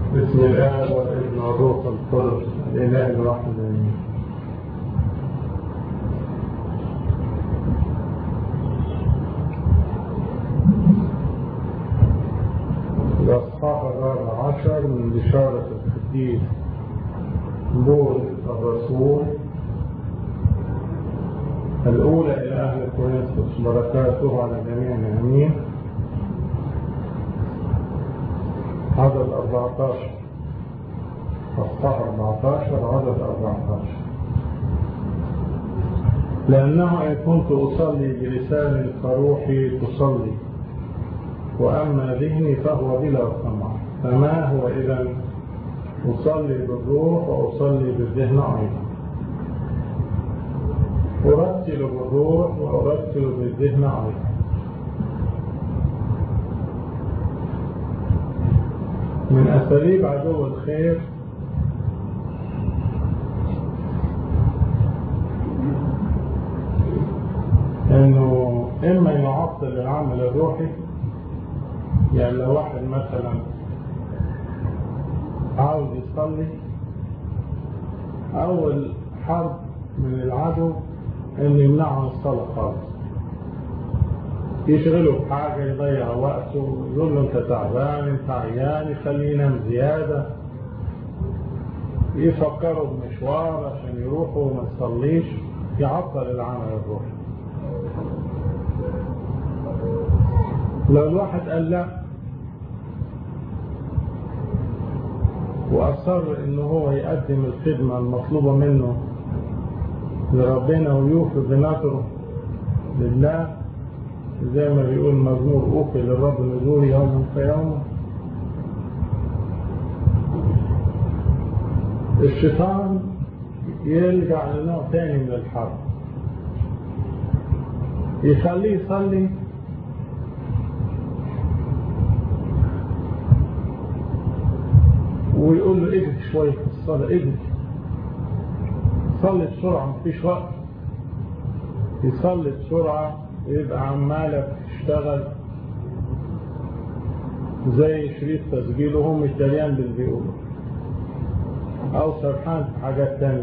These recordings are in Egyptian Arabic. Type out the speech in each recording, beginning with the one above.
بسم الله والابن والروح القدس الاله الواحد امين الاصحاح الرابع عشر من بشارة القديس بولس الرسول الأولى إلى أهل كورنثوس بركاته على جميع امين عدد 14 أصحاح 14 عدد 14 لأنه إن كنت أصلي بلسان فروحي تصلي وأما ذهني فهو بلا سمع فما هو إذا أصلي بالروح وأصلي بالذهن أيضا أرتل بالروح وأرتل بالذهن أيضا من أساليب عدو الخير انه اما يعطل العمل الروحي يعني لو واحد مثلا عاوز يصلي اول حرب من العدو انه يمنعه عن الصلاه خالص يشغله بحاجة يضيع وقته يقول له انت تعبان انت عيان يخليه ينام زيادة يفكروا بمشوار عشان يروحوا وما يصليش يعطل العمل الروحي لو الواحد قال لا وأصر إن هو يقدم الخدمة المطلوبة منه لربنا ويوفي بنظره لله زي ما بيقول مزمور أوفي للرب نزول يوما فيوما الشيطان يرجع لنوع تاني من الحرب يخليه يصلي ويقول له اجري شوية في الصلاة اجري صلي بسرعة مفيش وقت يصلي بسرعة ويبقى عمالك تشتغل زي شريط تسجيل وهم التليان اللي بيقولوا او سرحان في حاجات تانية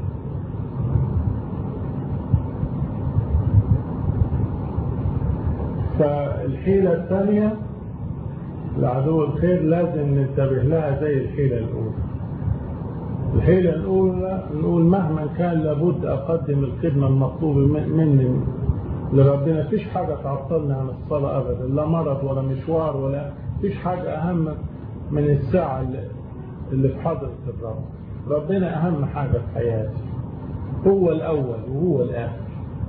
فالحيلة الثانية لعدو الخير لازم ننتبه لها زي الحيلة الأولى الحيلة الأولى نقول مهما كان لابد أقدم الخدمة المطلوبة مني لربنا فيش حاجة تعطلني عن الصلاة أبدا لا مرض ولا مشوار ولا فيش حاجة أهم من الساعة اللي, اللي في حضرة الرب ربنا أهم حاجة في حياتي هو الأول وهو الآخر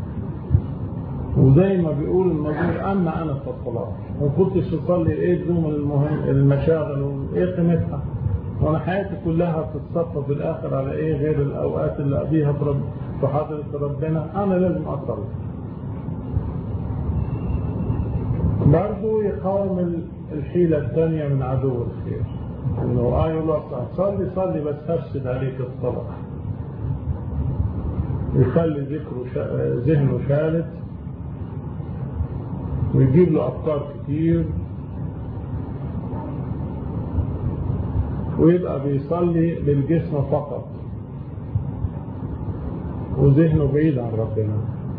وزي ما بيقول المزور أما أنا فالصلاة ما كنتش أصلي إيه تزوم المهم المشاغل وإيه قيمتها وأنا حياتي كلها تتصفى في الآخر على إيه غير الأوقات اللي أقضيها في, رب في حضرة ربنا أنا لازم أصلي برضه يقاوم الحيلة الثانية من عدو الخير انه اه يقول له صلي صلي بس هفسد عليك الصلاة يخلي ذكره شا... ذهنه شارد ويجيب له أفكار كتير ويبقى بيصلي بالجسم فقط وذهنه بعيد عن ربنا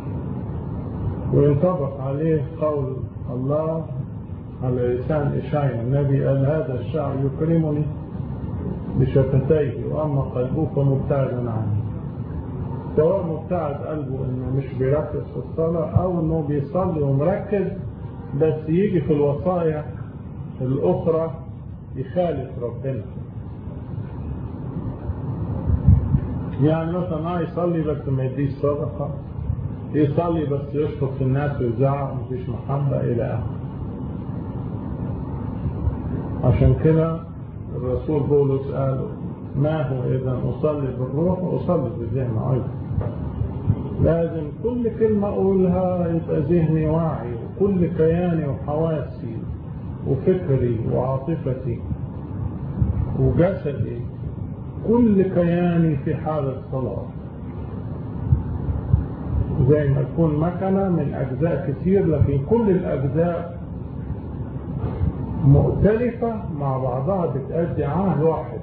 وينطبق عليه قول الله على لسان إشعيا النبي قال هذا الشعب يكرمني بشفتيه وأما قلبه فمبتعد عني سواء مبتعد قلبه انه مش بيركز في الصلاة او انه بيصلي ومركز بس يجي في الوصايا الاخرى يخالف ربنا يعني مثلا اه يصلي بس ما يديش صدقة يصلي بس يشفق في الناس ويزعق مفيش محبة الى اخره عشان كده الرسول بولس قال ما هو اذا اصلي بالروح واصلي بالذهن ايضا لازم كل كلمة أقولها يبقى ذهني واعي وكل كياني وحواسي وفكري وعاطفتي وجسدي كل كياني في حالة صلاة زي ما تكون مكنة من أجزاء كتير لكن كل الأجزاء مؤتلفة مع بعضها بتأدي عهد واحد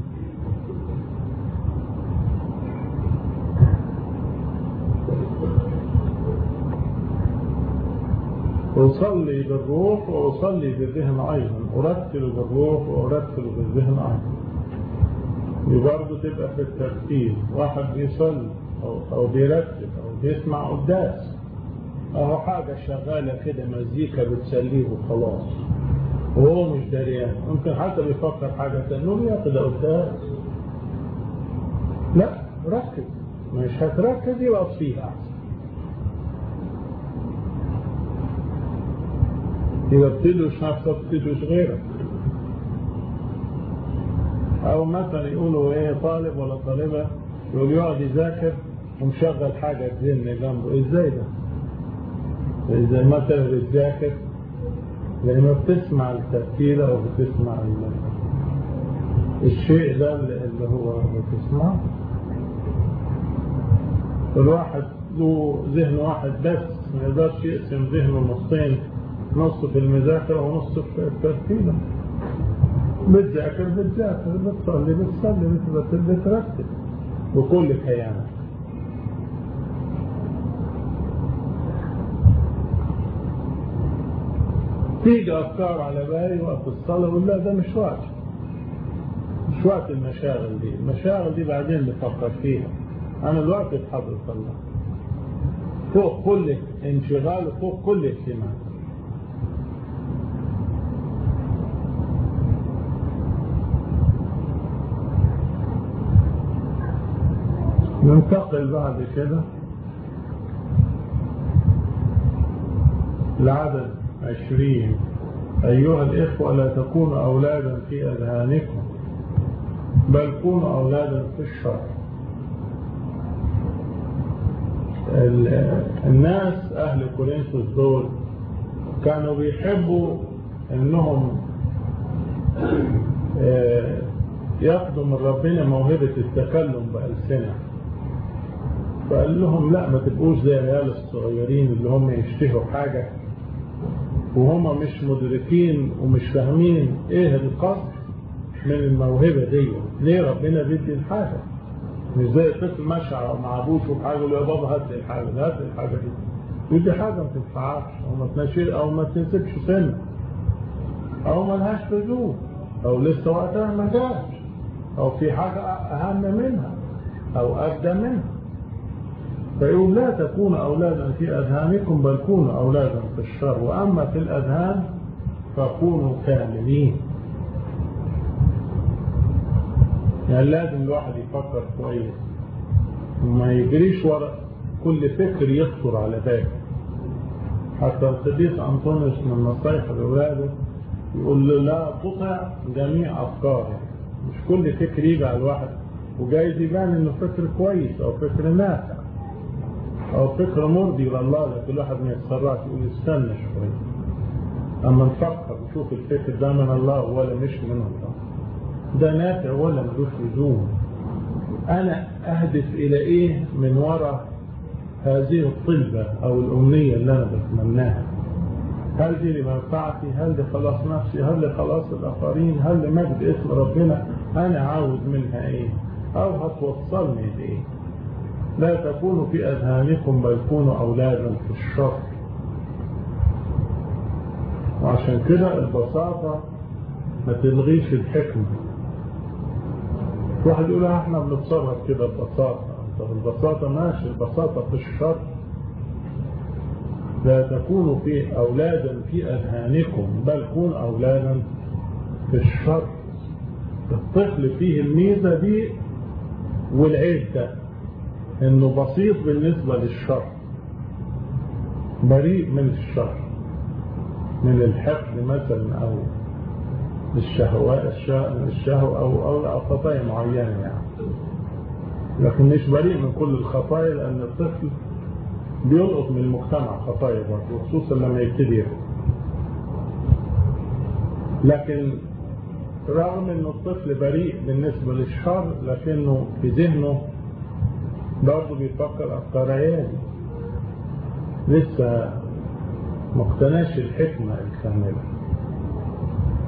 أصلي بالروح وأصلي بالذهن أيضا أرتل بالروح وأرتل بالذهن أيضا دي برضه تبقى في الترتيب واحد بيصلي أو, أو بيرتب أو بيسمع قداس أهو حاجة شغالة كده مزيكا بتسليه وخلاص وهو مش دريان ممكن حتى بيفكر حاجة تانية ياخد قداس لا ركز مش هتركز يبقى فيها أحسن يبقى بتدوش نفسك بتدوش غيرك او مثلا يقولوا ايه طالب ولا طالبة يقول يقعد يذاكر ومشغل حاجة تزن جنبه ازاي ده ازاي مثلا بتذاكر لما بتسمع التفكير او بتسمع الشيء ده اللي هو بتسمعه الواحد له ذهن واحد بس ما يقدرش يقسم ذهنه نصين نص في المذاكرة ونص في الترتيب بتذاكر بتذاكر بتصلي بتصلي بترتب بترتب بكل كيانك تيجي أفكار على بالي وقت الصلاة ولا ده مش وقت مش وقت المشاغل دي المشاغل دي بعدين بفكر فيها أنا دلوقتي في حضرة الله فوق كل انشغال وفوق كل اهتمام ننتقل بعد كده العدد عشرين أيها الإخوة لا تكونوا أولادا في أذهانكم بل كونوا أولادا في الشر الناس أهل كورنثوس دول كانوا بيحبوا أنهم ياخدوا من ربنا موهبة التكلم بألسنة فقال لهم لا ما تبقوش زي العيال الصغيرين اللي هم يشتهوا حاجة وهم مش مدركين ومش فاهمين ايه القصد من الموهبة دي ليه ربنا بيدي الحاجة مش زي الطفل ماشي مع ابوه يشوف حاجه يقول له يا بابا هات لي الحاجه هات لي الحاجه دي يدي حاجه ما تنفعش او ما تنشر او ما تنسبش سن او ما لهاش لزوم او لسه وقتها ما جاش او في حاجه اهم منها او ابدى منها فيقول لا تكون أولادا في أذهانكم بل كونوا أولادا في الشر وأما في الأذهان فكونوا كاملين يعني لازم الواحد يفكر كويس وما يجريش ورا كل فكر يخطر على باله حتى القديس أنطونيوس من نصايح لأولاده يقول له لا تطع جميع أفكاره مش كل فكر يجي على الواحد وجايز يبان انه فكر كويس او فكر نافع او فكر مرضي لله لكن الواحد ما يتسرعش يقول استنى شويه اما نفكر نشوف الفكر ده من الله ولا مش من الله ده نافع ولا ملوش لزوم انا اهدف الى ايه من وراء هذه الطلبة او الامنية اللي انا بتمناها هل دي لمنفعتي هل دي خلاص نفسي هل دي خلاص الاخرين هل لمجد اسم ربنا انا عاوز منها ايه او هتوصلني لايه لا تكونوا في أذهانكم بل كونوا أولادا في الشر وعشان كده البساطة ما تلغيش الحكمة واحد يقول احنا بنتصرف كده ببساطة طب البساطة ماشي البساطة في الشر لا تكونوا في أولادا في أذهانكم بل كونوا أولادا في الشر الطفل فيه الميزة دي والعيب ده انه بسيط بالنسبة للشر بريء من الشر من الحقد مثلا او الشهوات الشهوة او او خطايا معينة يعني لكن مش بريء من كل الخطايا لان الطفل بيلقط من المجتمع خطايا برضه خصوصا لما يبتدي يفهم لكن رغم ان الطفل بريء بالنسبة للشر لكنه في ذهنه برضه بيفكر افكار عيالي لسه ما اقتناش الحكمة الكاملة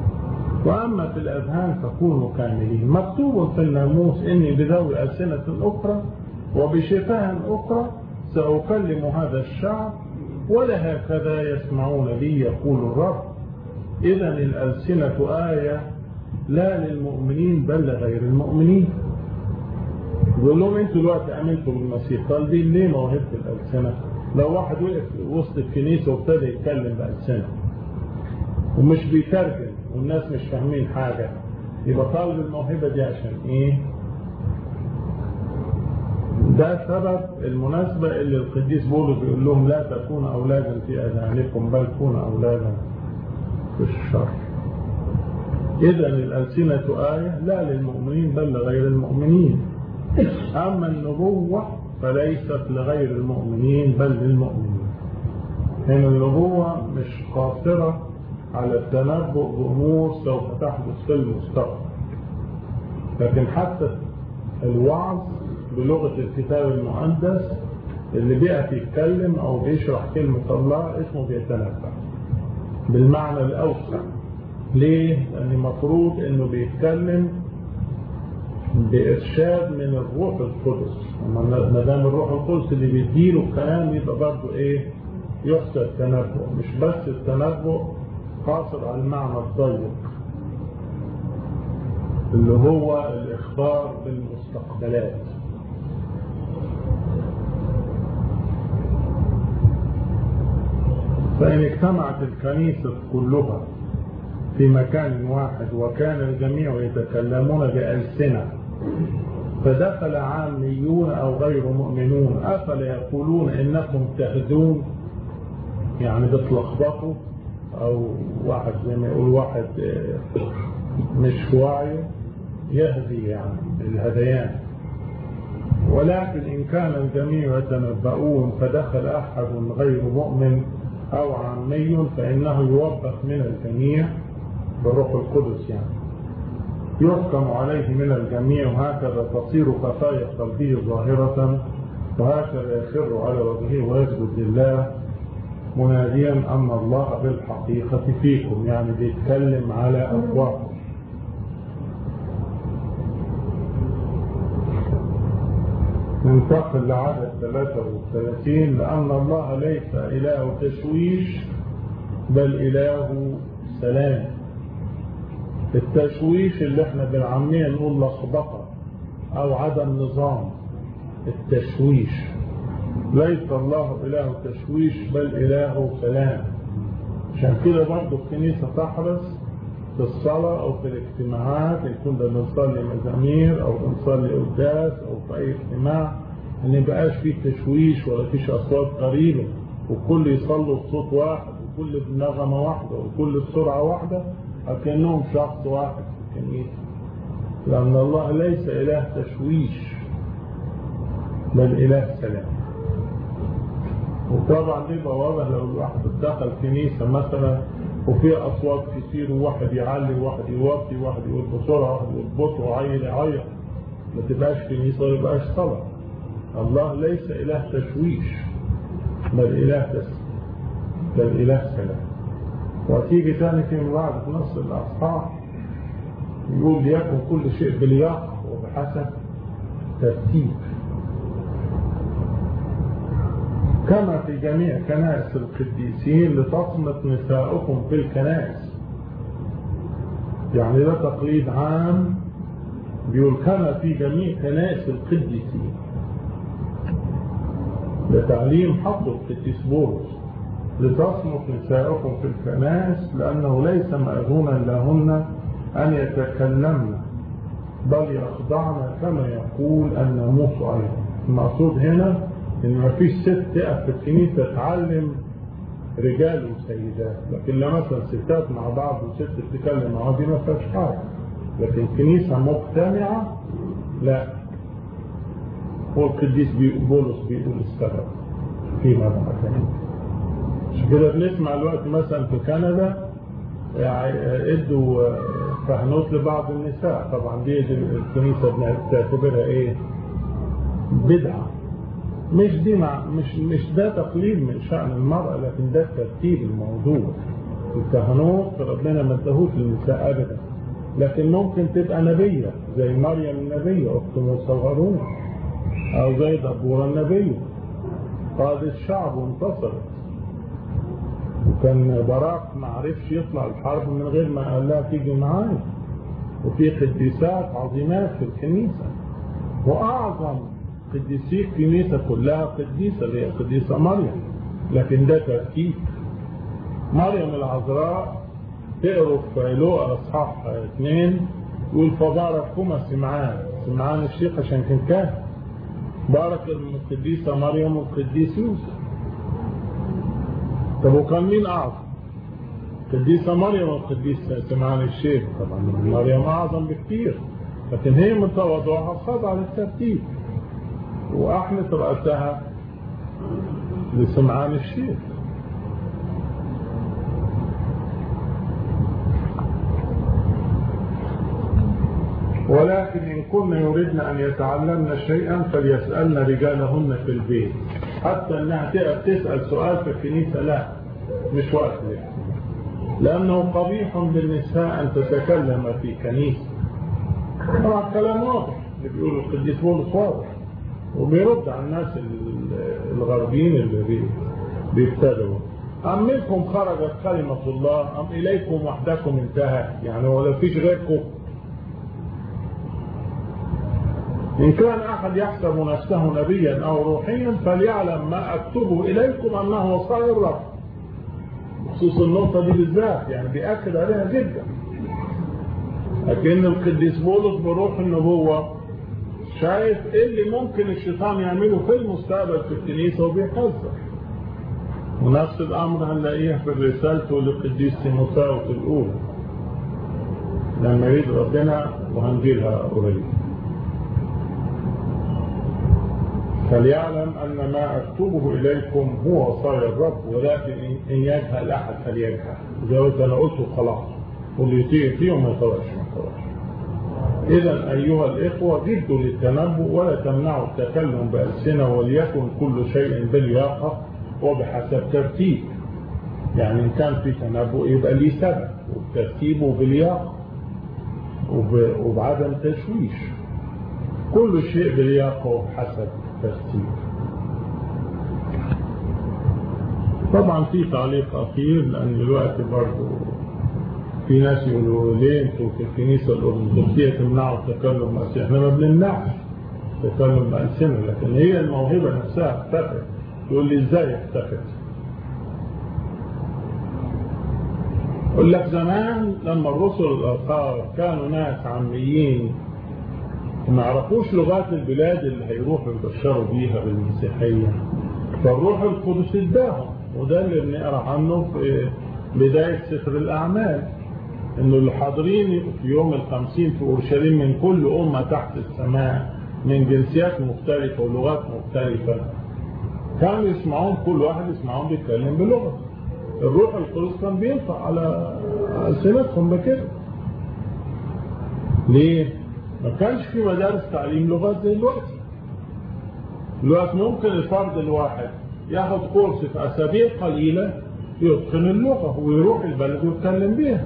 وأما في الأذهان فكونوا كاملين مكتوب في الناموس إني بذوي ألسنة أخرى وبشفاه أخرى سأكلم هذا الشعب ولا هكذا يسمعون لي يقول الرب إذا الألسنة آية لا للمؤمنين بل لغير المؤمنين يقول لهم انتوا دلوقتي امنتوا بالمسيح طالبين ليه موهبه الالسنه؟ لو واحد وقف وسط الكنيسه وابتدى يتكلم بالسنه ومش بيترجم والناس مش فاهمين حاجه يبقى طالب الموهبه دي عشان ايه؟ ده سبب المناسبة اللي القديس بولس بيقول لهم لا تكون أولادا في أذهانكم بل كونوا أولادا في الشر إذا الألسنة آية لا للمؤمنين بل لغير المؤمنين أما النبوة فليست لغير المؤمنين بل للمؤمنين هنا النبوة مش قاصرة على التنبؤ بأمور سوف تحدث في المستقبل لكن حتى الوعظ بلغة الكتاب المقدس اللي بيقف يتكلم أو بيشرح كلمة الله اسمه بيتنبأ بالمعنى الأوسع ليه؟ لأن المفروض إنه بيتكلم بإرشاد من الروح القدس ما دام الروح القدس اللي بيديله الكلام يبقى برضه إيه؟ يحسب تنبؤ مش بس التنبؤ قاصر على المعنى الضيق اللي هو الإخبار بالمستقبلات فإن اجتمعت الكنيسة كلها في مكان واحد وكان الجميع يتكلمون بألسنة فدخل عاميون أو غير مؤمنون أفلا يقولون إنكم تهدون يعني بتلخبطوا أو واحد زي ما يقول واحد مش في وعيه يهدي يعني الهذيان ولكن إن كان الجميع يتنبؤون فدخل أحد غير مؤمن أو عامي فإنه يوبخ من الجميع بروح القدس يعني يحكم عليه من الجميع هكذا تصير خفايا قلبه ظاهرة وهكذا يخر على وجهه ويسجد لله مناديا أن الله بالحقيقة فيكم يعني بيتكلم على أفواهكم ننتقل لعدد 33 لأن الله ليس إله تشويش بل إله سلام التشويش اللي احنا بالعامية نقول لخبطة أو عدم نظام التشويش ليس الله إله تشويش بل إله سلام عشان كده برضه الكنيسة تحرص في الصلاة أو في الاجتماعات يكون ده بنصلي مزامير أو بنصلي قداس أو في أي اجتماع إن يبقاش فيه تشويش ولا فيش أصوات قريبة وكل يصلوا بصوت واحد وكل بنغمة واحدة وكل بسرعة واحدة أكنهم شخص واحد في الكنيسة لأن الله ليس إله تشويش بل إله سلام وطبعا دي واضح لو الواحد دخل كنيسة مثلا وفي أصوات كتير وواحد يعلي وواحد يوطي وواحد يقول بسرعة وواحد يربط وعيل يعيط ما تبقاش كنيسة ما يبقاش صلاة الله ليس إله تشويش بل إله تسليم بل إله سلام وتيجي تاني في بعد في نص الأصحاح يقول ليكن كل شيء بلياقة وبحسب ترتيب كما في جميع كنائس القديسين لتصمت نساؤكم في الكنائس يعني ده تقليد عام بيقول كما في جميع كنائس القديسين ده تعليم حطه القديس بولس لتصمت نساؤكم في الكنائس لأنه ليس مأذونا لهن أن يتكلمن بل يخضعن كما يقول الناموس أيضا المقصود هنا ان ما فيش ست تقف في الكنيسة تعلم رجال وسيدات لكن لما مثلا ستات مع بعض وست بتتكلم مع دي ما فيهاش حاجة لكن كنيسة مجتمعة لا هو القديس بولس بيقول السبب فيما بعد عشان كده بنسمع الوقت مثلا في كندا يعني ادوا فهنوت لبعض النساء طبعا دي الكنيسة بتعتبرها ايه بدعة مش دي مع مش مش ده تقليل من شأن المرأة لكن ده ترتيب الموضوع الكهنوت ربنا ما اداهوش للنساء ابدا لكن ممكن تبقى نبية زي مريم النبية أخت موسى الهارون أو زي دبورة النبية قاد الشعب وانتصرت وكان براق ما عرفش يطلع الحرب من غير ما قال لها تيجي معايا وفي قديسات عظيمات في الكنيسة وأعظم قديسي الكنيسة كلها قديسة اللي هي قديسة مريم لكن ده ترتيب مريم العذراء تقروا في لوقا اصحاح اثنين يقول فباركهما سمعان سمعان الشيخ عشان كان كاهن بارك القديسة مريم والقديس يوسف طب وكان مين أعظم؟ القديسة مريم والقديس سمعان الشيخ طبعا مريم أعظم بكثير لكن هي من تواضعها خضع للترتيب وأحنت رأسها لسمعان الشيخ ولكن إن كنا يردن أن يتعلمن شيئا فليسألن رجالهن في البيت حتى أنها تسأل سؤال في الكنيسة لا مش وقت ليه لأنه قبيح بالنساء أن تتكلم في كنيسة طبعا كلام واضح اللي بيقول القديس بولس واضح وبيرد على الناس الغربيين اللي بيبتدوا أم منكم خرجت كلمة الله أم إليكم وحدكم انتهى يعني ولا فيش غيركم إن كان أحد يحسب نفسه نبيا أو روحيا فليعلم ما أكتبه إليكم أنه وصايا الرب بخصوص النقطة دي بالذات يعني بيأكد عليها جدا لكن القديس بولس بروح النبوة شايف ايه اللي ممكن الشيطان يعمله في المستقبل في الكنيسة وبيحذر ونفس الأمر هنلاقيه في رسالته للقديس تيموثاوس الأولى لما يريد ربنا وهنجيلها قريب فليعلم أن ما أكتبه إليكم هو وصايا الرب ولكن إن يجهل أحد فليجهل زي ما أنا قلت خلاص واللي يطيع فيه وما يطوعش ما يطوعش إذا أيها الإخوة جدوا للتنبؤ ولا تمنعوا التكلم بألسنة وليكن كل شيء بالياقة وبحسب ترتيب يعني إن كان في تنبؤ يبقى ليه سبب والترتيب بالياقة وبعدم تشويش كل شيء بالياقة وبحسب ترتيب طبعا في تعليق أخير لأن دلوقتي برضه في ناس يقولوا ليه انتوا في الكنيسة الأرثوذكسية تمنعوا التكلم بألسنة احنا ما بنمنعش التكلم بألسنة لكن هي الموهبة نفسها اختفت يقول لي ازاي اختفت يقول لك زمان لما الرسل الأخار كانوا ناس عاميين ما يعرفوش لغات البلاد اللي هيروحوا يبشروا بيها بالمسيحية فالروح القدس اداهم وده اللي بنقرا عنه في بداية سفر الأعمال انه اللي حاضرين في يوم الخمسين في اورشليم من كل امه تحت السماء من جنسيات مختلفه ولغات مختلفه كانوا يسمعون كل واحد يسمعون بيتكلم بلغه الروح القدس كان بينفع على السنتهم بكده ليه؟ ما كانش في مدارس تعليم لغات زي دلوقتي دلوقتي ممكن الفرد الواحد ياخد كورس في اسابيع قليله يتقن اللغه ويروح البلد ويتكلم بيها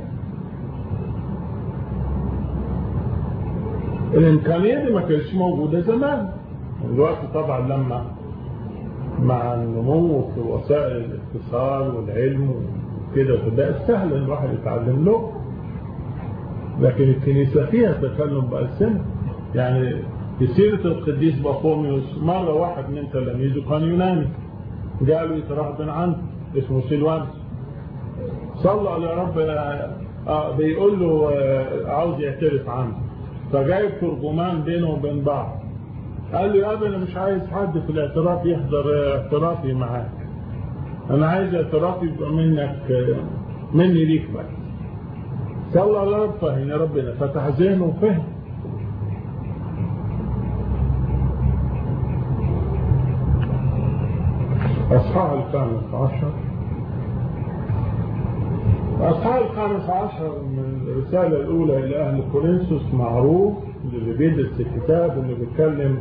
الإمكانية دي ما كانتش موجودة زمان دلوقتي طبعا لما مع النمو في وسائل الاتصال والعلم وكده فبقى سهل ان الواحد يتعلم له لكن الكنيسة فيها تكلم بألسنة يعني في سيرة القديس بافوميوس مرة واحد من تلاميذه كان يوناني قالوا يترهبن عنه اسمه سيلوانس صلى على رب آه بيقول له آه عاوز يعترف عنه فجايب ترجمان بينه وبين بعض قال له يا ابني انا مش عايز حد في الاعتراف يحضر اعترافي معاك انا عايز اعترافي يبقى منك مني ليك بس صلى على رب فهم يا ربنا فتح ذهنه وفهم أصحاح الخامس عشر أصحاب الخامس عشر من الرسالة الأولى إلى أهل كورنثوس معروف اللي بيدرس الكتاب واللي بيتكلم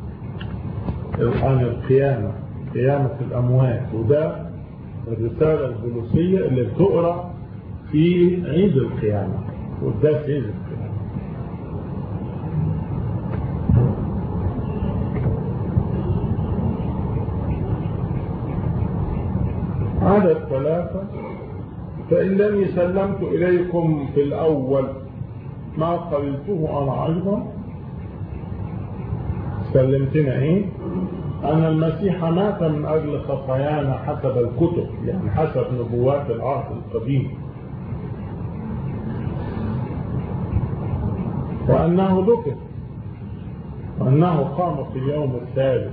عن القيامة قيامة الأموات وده الرسالة البوليسية اللي بتقرأ في عيد القيامة والدرس عيد القيامة عدد ثلاثة فإنني سلمت إليكم في الأول ما قبلته أنا أيضا سلمتنا إيه أن المسيح مات من أجل خطايانا حسب الكتب يعني حسب نبوات العهد القديم وأنه ذكر وأنه قام في اليوم الثالث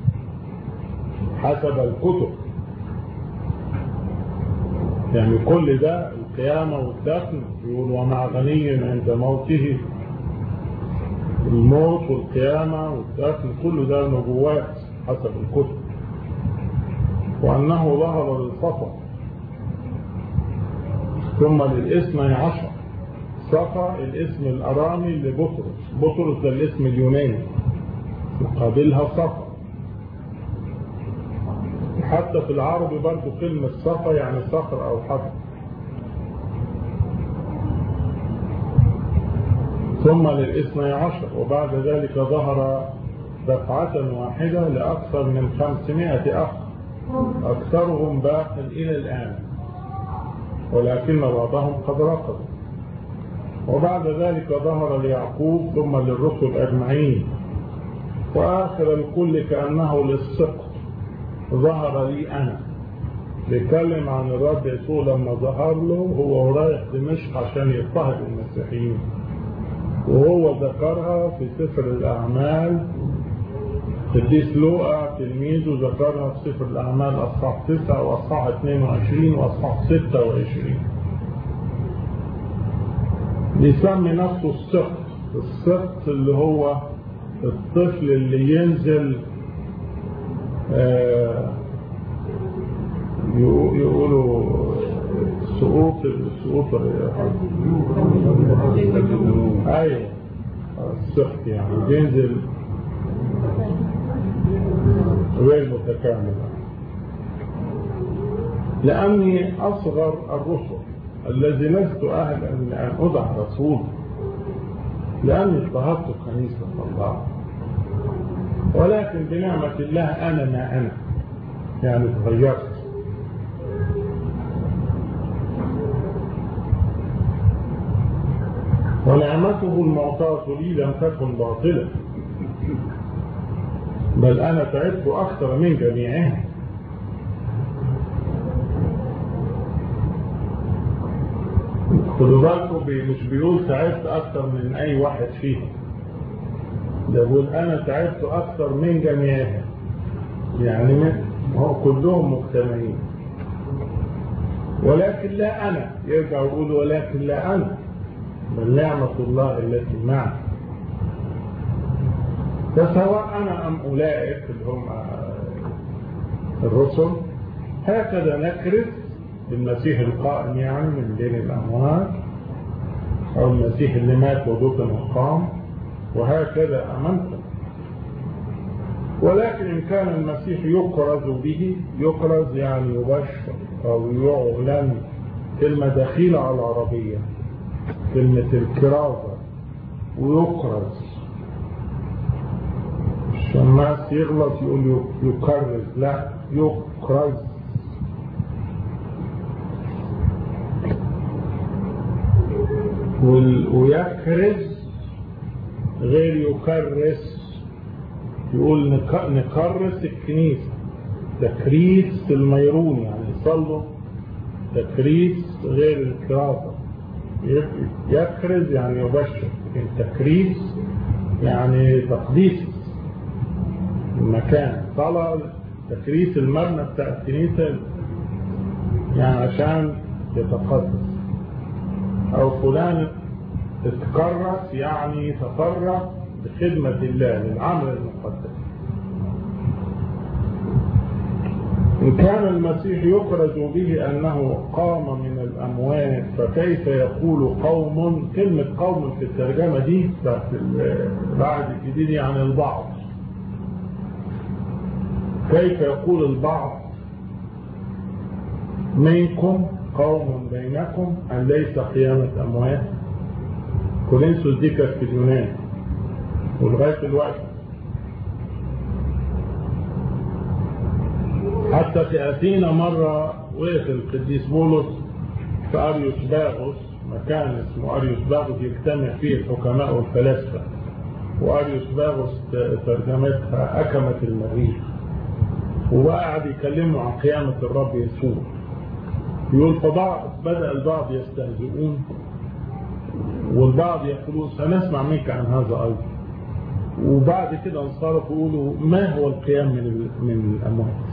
حسب الكتب يعني كل ده القيامة والدفن يقول ومع غني عند موته الموت والقيامة والدفن كل ده نبوات حسب الكتب وأنه ظهر للصفا ثم للإثنى عشر صفا الاسم الأرامي لبطرس بطرس ده الاسم اليوناني مقابلها صفا حتى في العربي برضو كلمة صفا يعني صخر أو حجر ثم للاثني عشر وبعد ذلك ظهر دفعة واحدة لأكثر من خمسمائة أخ أكثرهم باق إلى الآن ولكن بعضهم قد رقدوا وبعد ذلك ظهر ليعقوب ثم للرسل أجمعين وآخر الكل كأنه للسقط ظهر لي أنا بيتكلم عن الرب يسوع لما ظهر له هو رايح دمشق عشان يضطهد المسيحيين وهو ذكرها في سفر الأعمال قديس لوقا تلميذه ذكرها في سفر الأعمال أصحاح 9 وأصحاح 22 وأصحاح 26 بيسمي نفسه السقط السقط اللي هو الطفل اللي ينزل آه يقولوا سقوط السقوط ايوه السقط يعني بينزل غير متكامل لأني أصغر الرسل الذي لست أهلا لأن أدع رسول لأني اضطهدت كنيسة الله ولكن بنعمة الله أنا ما أنا يعني تغيرت ونعمته المعطاة لي لم تكن باطلة بل أنا تعبت أكثر من جميعهم خدوا بالكم مش بيقول تعبت أكثر من أي واحد فيهم ده بيقول أنا تعبت أكثر من جميعهم يعني من هو كلهم مجتمعين ولكن لا أنا يرجع يقول ولكن لا أنا بل نعمة الله التي معي فسواء أنا أم أولئك اللي هم الرسل هكذا نكرس بالمسيح القائم يعني من بين الأموات أو المسيح اللي مات ودفن وقام وهكذا أمنتم ولكن إن كان المسيح يكرز به يكرز يعني يبشر أو يعلن كلمة دخيلة على العربية كلمة الكرازة ويكرز الشماس يغلط يقول يكرز لا يكرز ويكرز غير يكرس يقول نكرس الكنيسة تكريس الميرون يعني يصلوا تكريس غير الكراسة يكرز يعني يبشر لكن تكريس يعني تقديس المكان صلاة تكريس المبنى بتاع الكنيسة يعني عشان يتقدس أو فلان اتكرس يعني تفرغ بخدمة الله للعمل المقدس إن كان المسيح يخرج به أنه قام من الأموات فكيف يقول قوم كلمة قوم في الترجمة دي بتاعت العهد الجديد يعني البعض كيف يقول البعض منكم قوم بينكم أن ليس قيامة أموات كورنثوس دي كانت في اليونان ولغاية الوقت حتى في أثينا مرة وقف القديس بولس في أريوس باغوس مكان اسمه أريوس باغوس يجتمع فيه الحكماء والفلاسفة وأريوس باغوس ترجمتها أكمة المريخ وقعد يكلموا عن قيامة الرب يسوع يقول فبعض بدأ البعض يستهزئون والبعض يقولون سنسمع منك عن هذا أيضا وبعد كده انصرفوا يقولوا ما هو القيام من من الأموات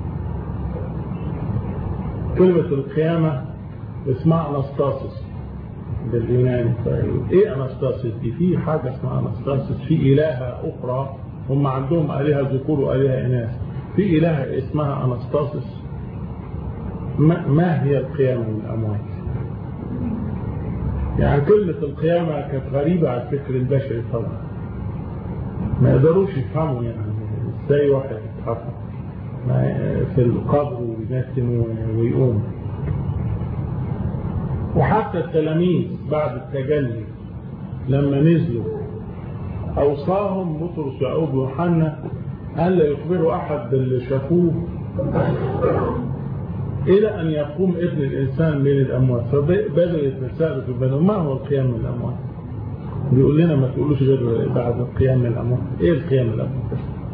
كلمة القيامة اسمها أنستاسيس باليوناني ايه أنستاسيس دي في حاجة اسمها أنستاسيس في إلهة أخرى هم عندهم آلهة ذكور وآلهة إناث في إلهة اسمها أنستاسيس ما, ما هي القيامة من الأموات يعني كلمة القيامة كانت غريبة على الفكر البشري طبعا ما يقدروش يفهموا يعني ازاي واحد يتحرك في القبر ويمثل ويقوم وحتى التلاميذ بعد التجلي لما نزلوا أوصاهم بطرس ويعقوب ويوحنا ألا يخبروا أحد باللي شافوه إلى أن يقوم ابن الإنسان من الأموات فبدأوا يتساءلوا في بالهم ما هو القيام من الأموات بيقول لنا ما تقولوش غير بعد القيام من الأموات إيه القيام من الأموات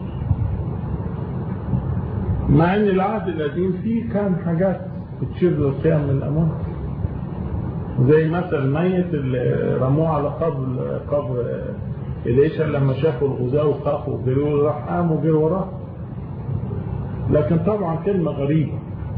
مع أن العهد القديم فيه كان حاجات بتشير للقيام من الأموات زي مثلا الميت اللي رموه على قبر قبر إليشا لما شافوا الغزاة وخافوا وجروا راح قام وجري وراه لكن طبعا كلمة غريبة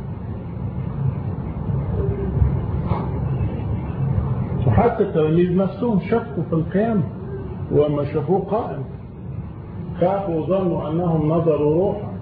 وحتى التلاميذ نفسهم شكوا في القيامة وما شافوه قائم خافوا وظنوا أنهم نظروا روحا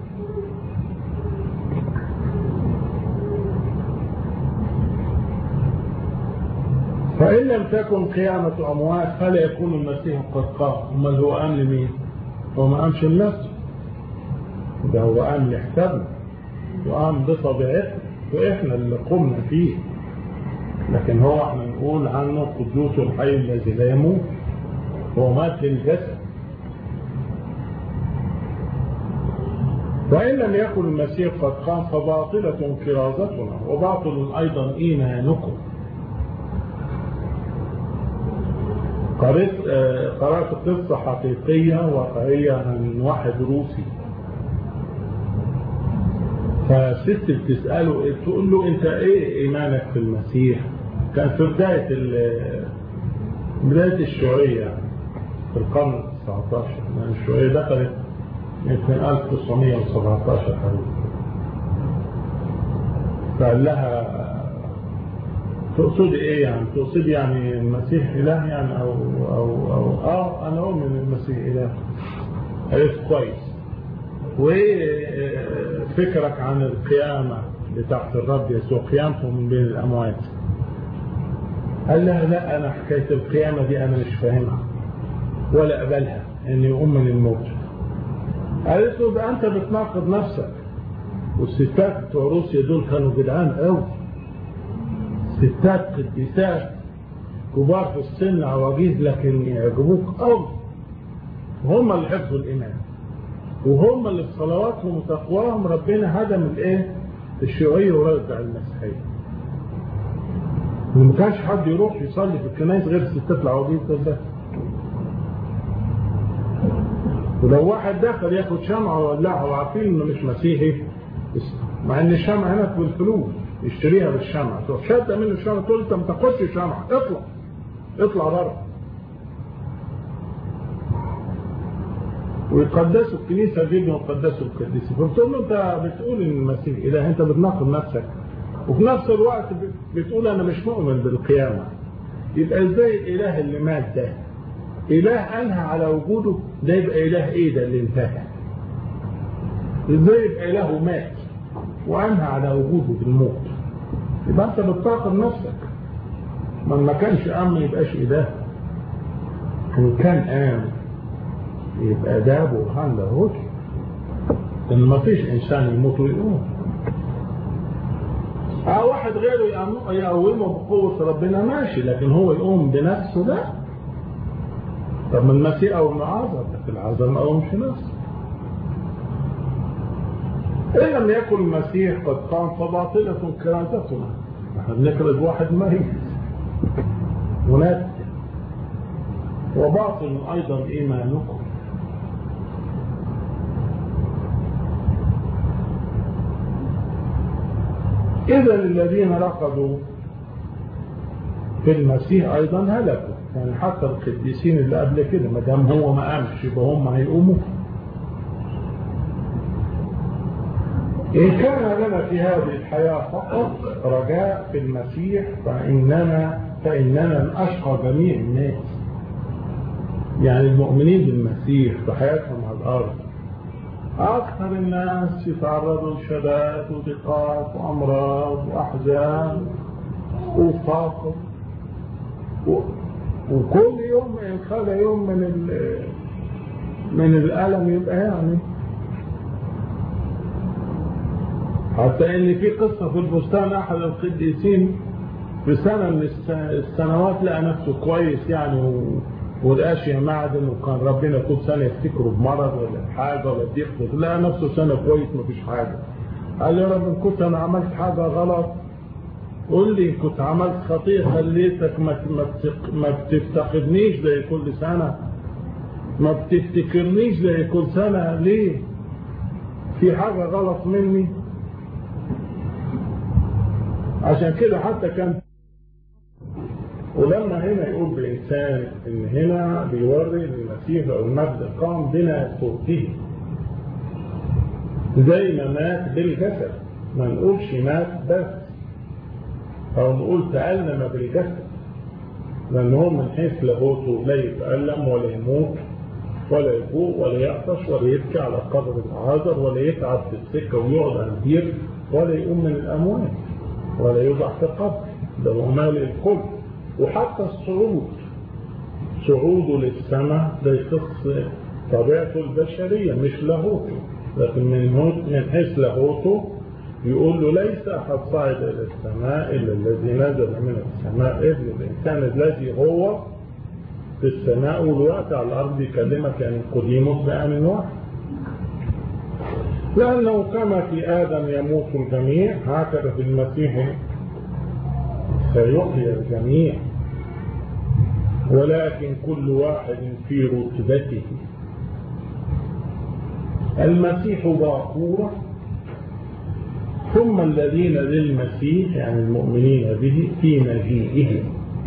فإن لم تكن قيامة أموات فلا يكون المسيح قد قام أمال هو قام لمين؟ هو ما قامش لنفسه ده هو قام لحسابنا وقام بطبيعتنا وإحنا اللي قمنا فيه لكن هو احنا نقول عنه قدوس الحي الذي لا يموت هو مات للجسد وإن لم يكن المسيح قد قام فباطلة كرازتنا وباطل أيضا إيمانكم قرأت قرأت قصة حقيقية واقعية عن واحد روسي فست بتسأله تقول له انت ايه ايمانك في المسيح كان في بداية بداية الشيوعية في القرن ال 19 يعني الشيوعية دخلت يمكن 1917 حوالي فقال لها تقصد ايه يعني تقصد يعني المسيح اله يعني او او او اه انا اؤمن المسيح اله قالت كويس وايه فكرك عن القيامة بتاعت الرب يسوع قيامته من بين الاموات قال لها لا انا حكاية القيامة دي انا مش فاهمها ولا اقبلها اني يقوم من الموت قالت له ده انت بتناقض نفسك والستات بتوع روسيا دول كانوا جدعان قوي ستات قديسات كبار في السن عواجيز لكن يعجبوك قوي وهم اللي حفظوا الايمان وهم اللي في صلواتهم وتقواهم ربنا هدم الايه الشيوعيه ورجع المسيحيه ما كانش حد يروح يصلي في الكنائس غير الستات العواجيز ده ولو واحد دخل ياخد شمعة وولعها وعارفين انه مش مسيحي مع ان الشمعة هناك بالفلوس يشتريها بالشمعة تروح شادة منه الشمعة تقول انت ما تاخدش شمعة اطلع اطلع بره ويقدسوا الكنيسة جدا ويقدسوا القديسين فبتقول له انت بتقول ان المسيح اله انت بتناقض نفسك وفي نفس الوقت بتقول انا مش مؤمن بالقيامة يبقى ازاي الاله اللي مات ده اله انهى على وجوده ده يبقى اله ايه ده اللي انتهى ازاي يبقى اله مات وانهى على وجوده بالموت يبقى انت بتطاقم نفسك من ما كانش ام ما يبقاش اله ان كان ام يبقى ده برهان لاهوت ان ما فيش انسان يموت ويقوم اه واحد غيره يقومه بقوة ربنا ماشي لكن هو يقوم بنفسه لا طب ما المسيح او ابن عازر لكن العازر ما قومش نفسه إن لم يكن المسيح قد قام فباطلة كرامتنا نحن بنكرز واحد ميت وناتي وباطل أيضا إيمانكم إذا الذين رقدوا في المسيح أيضا هلكوا يعني حتى القديسين اللي قبل كده ما دام هو ما قامش يبقى هم هيقوموا إن كان لنا في هذه الحياة فقط رجاء في المسيح فإننا فإننا أشقى جميع الناس يعني المؤمنين بالمسيح في حياتهم على الأرض أكثر الناس يتعرضوا لشدائد وضيقات وأمراض وأحزان وفقر و... وكل يوم ينخلى يوم من ال... من الألم يبقى يعني حتى ان في قصة في البستان احد القديسين في سنة من السنوات لقى نفسه كويس يعني و... والاشياء معدن وكان ربنا كل سنة يفتكره بمرض ولا بحاجة ولا ضيق لقى نفسه سنة كويس مفيش حاجة قال لي يا رب ان كنت انا عملت حاجة غلط قول لي كنت عملت خطيئة خليتك ما ما بتفتقدنيش زي كل سنة ما بتفتكرنيش زي كل سنة ليه في حاجة غلط مني عشان كده حتى كان ولما هنا يقول بالإنسان إن هنا بيوري المسيح أو المجد قام بنا صوته زي ما مات بالجسد ما نقولش مات بس أو نقول تألم بالجسد لأن هو من حيث لاهوته لا يتألم ولا يموت ولا يفوق ولا يعطش ولا يبكي على قبر العازر ولا يتعب في السكة ويقعد على الدير ولا يقوم من الأموات ولا يوضع في قبر ده هو مال الكل وحتى الصعود صعوده للسماء ده يخص طبيعته البشرية مش لاهوته لكن من من حيث لاهوته يقول له ليس أحد صعد إلى السماء إلا الذي نزل من السماء ابن الإنسان الذي هو في السماء والوقت على الأرض يكلمك يعني قديمه بآن واحد لأنه كما في آدم يموت الجميع هكذا في المسيح سيحيى الجميع ولكن كل واحد في رتبته المسيح باقورة ثم الذين للمسيح يعني المؤمنين به في مجيئه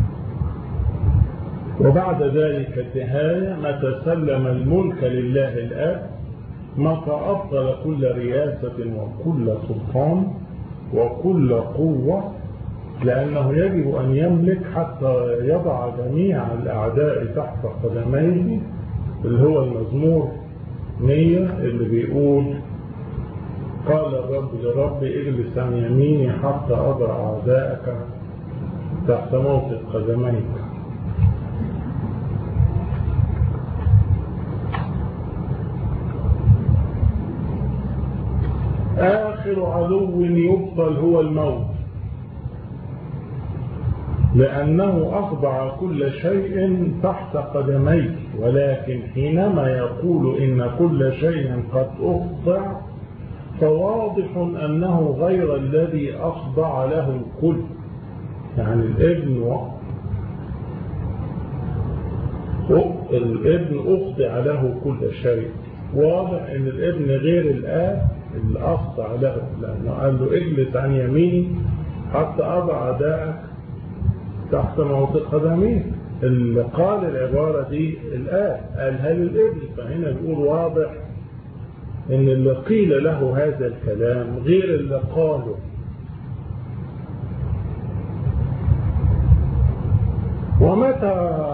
وبعد ذلك النهاية متى سلم الملك لله الآب متى أبطل كل رياسة وكل سلطان وكل قوة لأنه يجب أن يملك حتى يضع جميع الأعداء تحت قدميه اللي هو المزمور مية اللي بيقول قال الرب لرب اجلس عن يميني حتى أضع أعداءك تحت موطئ قدميك آخر عدو يبطل هو الموت لأنه أخضع كل شيء تحت قدميه ولكن حينما يقول إن كل شيء قد أخضع فواضح أنه غير الذي أخضع له الكل يعني الابن الابن أخضع له كل شيء واضح أن الابن غير الآب اللي أخضع له لأنه قال له اجلس عن يميني حتى أضع أداءك تحت موطئ قدميه اللي قال العبارة دي الآب قالها للابن فهنا بيقول واضح ان اللي قيل له هذا الكلام غير اللي قاله ومتى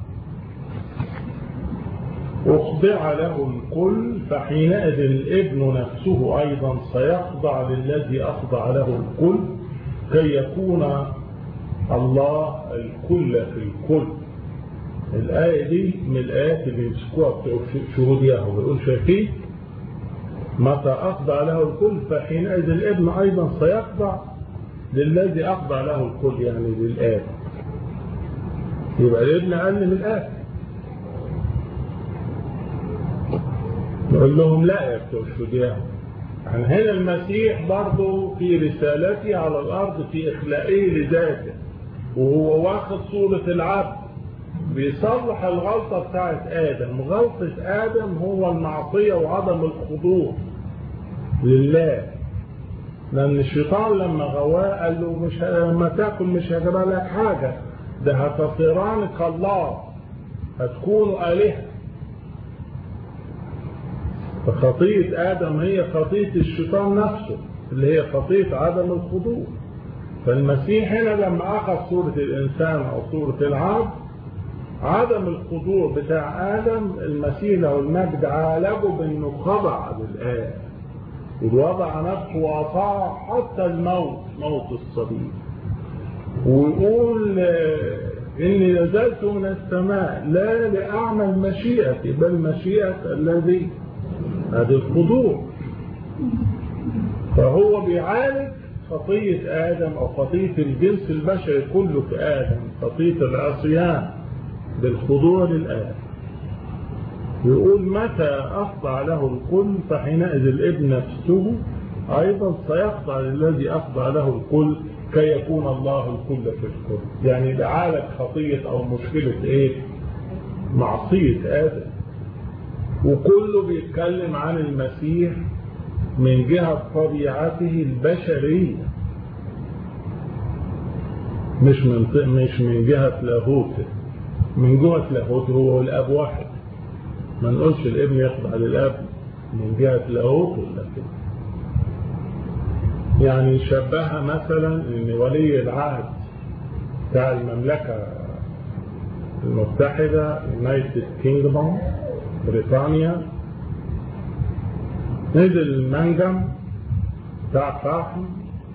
أخضع له الكل فحينئذ الابن نفسه أيضا سيخضع للذي أخضع له الكل كي يكون الله الكل في الكل الآية دي من الآيات اللي يمسكوها بتوع شهود يهوه بيقول شايفين متى أخضع له الكل فحينئذ الابن أيضا سيخضع للذي أخضع له الكل يعني للآب يبقى الابن أقل من الآب نقول لهم لا يا بتوع شهود يهوه يعني هنا المسيح برضه في رسالته على الأرض في إخلاقه لذاته وهو واخد صورة العبد بيصلح الغلطة بتاعت آدم غلطة آدم هو المعصية وعدم الخضوع لله لأن الشيطان لما غواه قال له مش لما تاكل مش هجيبها لك حاجة ده هتصيران كالله هتكونوا آلهة فخطية آدم هي خطية الشيطان نفسه اللي هي خطية عدم الخضوع فالمسيح هنا لما أخذ صورة الإنسان أو صورة العبد عدم الخضوع بتاع آدم المسيح له المجد عالجه بأنه خضع للآب ووضع نفسه وأطاع حتى الموت موت الصليب ويقول إني نزلت من السماء لا لأعمل مشيئتي بل مشيئة الذي هذا الخضوع فهو بيعالج خطية آدم أو خطية الجنس البشري كله في آدم خطية العصيان بالخضوع للآب يقول متى أخضع له الكل فحينئذ الابن نفسه أيضا سيخضع للذي أخضع له الكل كي يكون الله الكل في الكل يعني بعالج خطية أو مشكلة إيه معصية آدم وكله بيتكلم عن المسيح من جهة طبيعته البشرية مش من مش من جهة لاهوته من جهة لاهوته هو الأب واحد ما نقولش الابن يخضع للأب من جهة لاهوته لكن يعني شبهها مثلا ان ولي العهد بتاع المملكة المتحدة يونايتد كينجدوم بريطانيا نزل المنجم بتاع فحم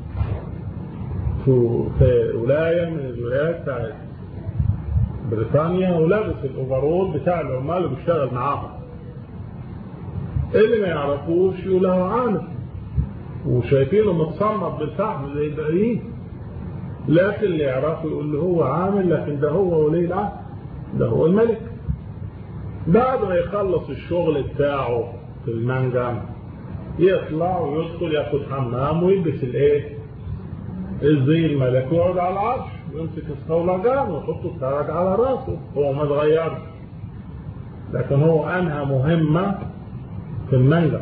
في ولاية من الولايات بتاعت بريطانيا ولابس الاوفرول بتاع العمال اللي بيشتغل معاهم اللي ما يعرفوش يقول له عامل وشايفينه متصنف بالفحم زي الباقيين لكن اللي يعرفه يقول له هو عامل لكن ده هو ولي العهد ده هو الملك بعد ما يخلص الشغل بتاعه في المنجم يطلع ويدخل ياخد حمام ويلبس الايه الزي الملكي ويقعد على العرش ويمسك الصولجان ويحطه التاج على راسه هو ما اتغيرش لكن هو انهى مهمه في المنجم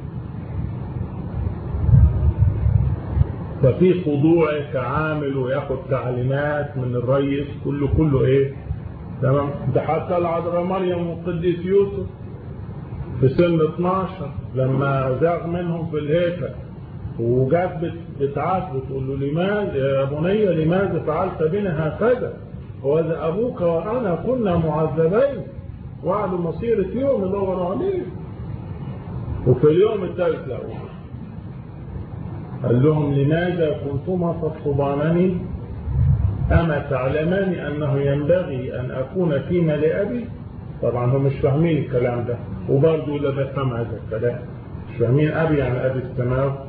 ففي خضوع كعامل وياخد تعليمات من الرئيس كله كله ايه تمام ده حتى العذراء مريم والقديس يوسف في سن 12 لما زاغ منهم في الهيكل وجات بتعاتبه تقول له لماذا يا بني لماذا فعلت بنا هكذا وهذا ابوك وانا كنا معذبين وعد مصيرة يوم ندور عليه وفي اليوم الثالث لا قال لهم لماذا كنتما تطلبانني أما تعلمان أنه ينبغي أن أكون فيما لأبي طبعا هم مش فاهمين الكلام ده وبرضه لا بفهم هذا الكلام مش فاهمين أبي يعني أبي السماء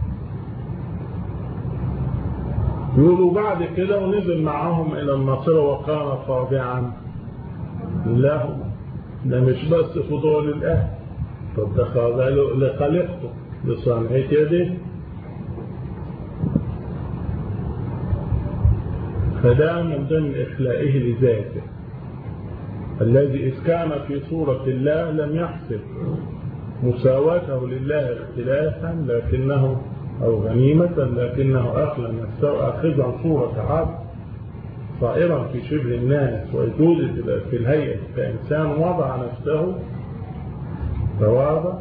يقولوا بعد كده ونزل معهم إلى الناصرة وكان خاضعا له ده مش بس خضوع للأهل طب ده خاضع لخلقته لصنعة يديه فده من ضمن إخلائه لذاته الذي إذ كان في صورة الله لم يحسب مساواته لله اختلافا لكنه أو غنيمة لكنه أخلى نفسه أخذا صورة عبد صائرا في شبه الناس ويتولد في الهيئة كإنسان وضع نفسه تواضع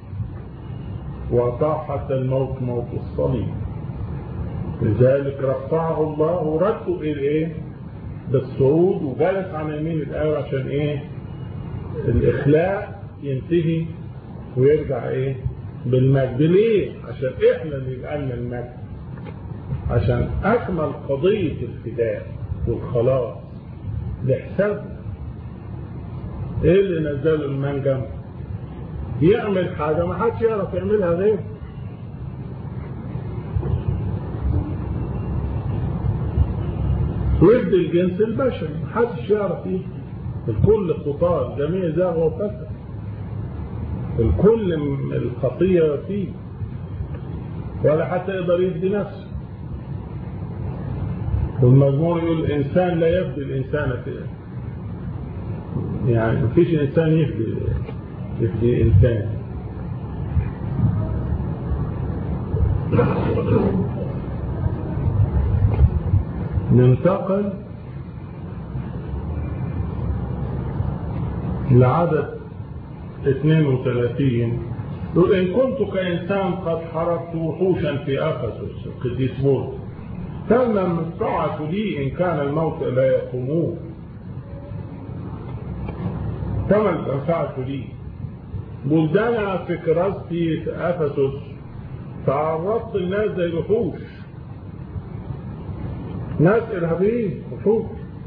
وأطاع حتى الموت موت الصليب لذلك رفعه الله ورده إليه بالصعود وجلس عن يمين الآب عشان إيه الإخلاء ينتهي ويرجع إيه بالمجد ليه عشان إحنا اللي يبقى المجد عشان أكمل قضية الفداء والخلاص لحسابنا إيه اللي نزله المنجم يعمل حاجة ما حدش يعرف يعملها غيره ضد الجنس البشري محدش يعرف ايه الكل خطاة جميع زاغ وفسد الكل الخطية فيه ولا حتى يقدر يفدي نفسه والمزمور يقول الإنسان لا يفدي الإنسان كده يعني مفيش إنسان يفدي يفدي إنسان ننتقل لعدد 32 يقول إن كنت كإنسان قد حرقت وحوشا في أفسس القديس بولس فما المستوعب لي إن كان الموت لا يقومون فما المنفعة لي بلدان في كراستي في أفسس تعرضت الناس زي الوحوش ناس إرهابيين وحوش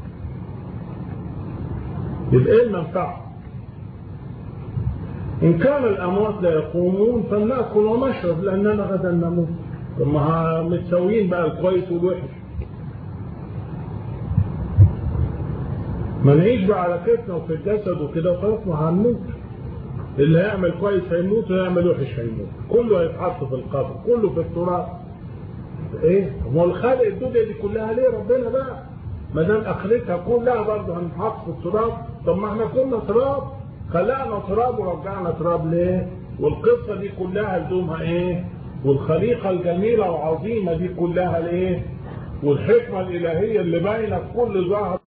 يبقى إيه المنفعة؟ إن كان الأموات لا يقومون فلنأكل ونشرب لأننا غدا نموت طب ما متساويين بقى الكويس والوحش ما نعيش بقى على كيفنا وفي الجسد وكده وخلاص ما هنموت اللي هيعمل كويس هيموت واللي هيعمل وحش هيموت كله هيتحط في القبر كله في التراب ايه هو الخلق الدنيا دي كلها ليه ربنا بقى ما دام اخرتها كلها برضه هنتحط في التراب طب ما احنا كنا تراب خلقنا تراب ورجعنا تراب ليه والقصه دي كلها لزومها ايه والخليقه الجميله والعظيمه دي كلها ليه والحكمه الالهيه اللي باينه في كل ظهر